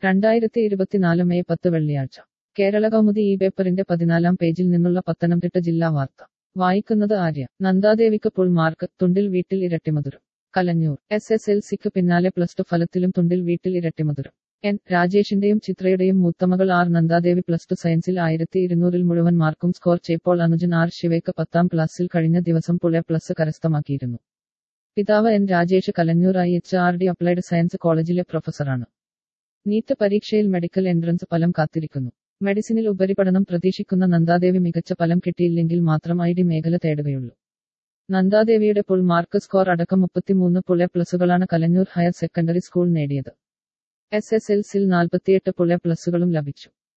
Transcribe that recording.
രണ്ടായിരത്തി ഇരുപത്തിനാല് മെയ് പത്ത് വെള്ളിയാഴ്ച കേരള കൗമുദി ഈ പേപ്പറിന്റെ പതിനാലാം പേജിൽ നിന്നുള്ള പത്തനംതിട്ട ജില്ലാ വാർത്ത വായിക്കുന്നത് ആര്യ നന്ദാദേവിക്ക് പുൾ മാർക്ക് തുണ്ടിൽ വീട്ടിൽ ഇരട്ടിമധുരം കലഞ്ഞൂർ എസ് എസ് എൽ സിക്ക് പിന്നാലെ പ്ലസ് ടു ഫലത്തിലും തുണ്ടിൽ വീട്ടിൽ ഇരട്ടിമധുരം എൻ രാജേഷിന്റെയും ചിത്രയുടെയും മൂത്തമകൾ ആർ നന്ദാദേവി പ്ലസ് ടു സയൻസിൽ ആയിരത്തി ഇരുന്നൂറിൽ മുഴുവൻ മാർക്കും സ്കോർ ചെയ്പ്പോൾ അനുജൻ ആർ ശിവേക്ക് പത്താം ക്ലാസ്സിൽ കഴിഞ്ഞ ദിവസം പുളെ പ്ലസ് കരസ്ഥമാക്കിയിരുന്നു പിതാവ് N Rajesh Kalanjoor I H R D applied science കോളേജിലെ പ്രൊഫസറാണ് നീറ്റ് പരീക്ഷയിൽ മെഡിക്കൽ എൻട്രൻസ് ഫലം കാത്തിരിക്കുന്നു മെഡിസിനിൽ ഉപരിപഠനം പ്രതീക്ഷിക്കുന്ന നന്ദാദേവി മികച്ച ഫലം കിട്ടിയില്ലെങ്കിൽ മാത്രം ഐ ഡി മേഖല തേടുകയുള്ളൂ നന്ദാദേവിയുടെ പുൾ മാർക്ക് സ്കോർ അടക്കം മുപ്പത്തിമൂന്ന് പുളെ പ്ലസുകളാണ് കലഞ്ഞൂർ ഹയർ സെക്കൻഡറി സ്കൂൾ നേടിയത് എസ് എസ് എൽ സിൽ നാൽപ്പത്തിയെട്ട് പുളെ പ്ലസുകളും ലഭിച്ചു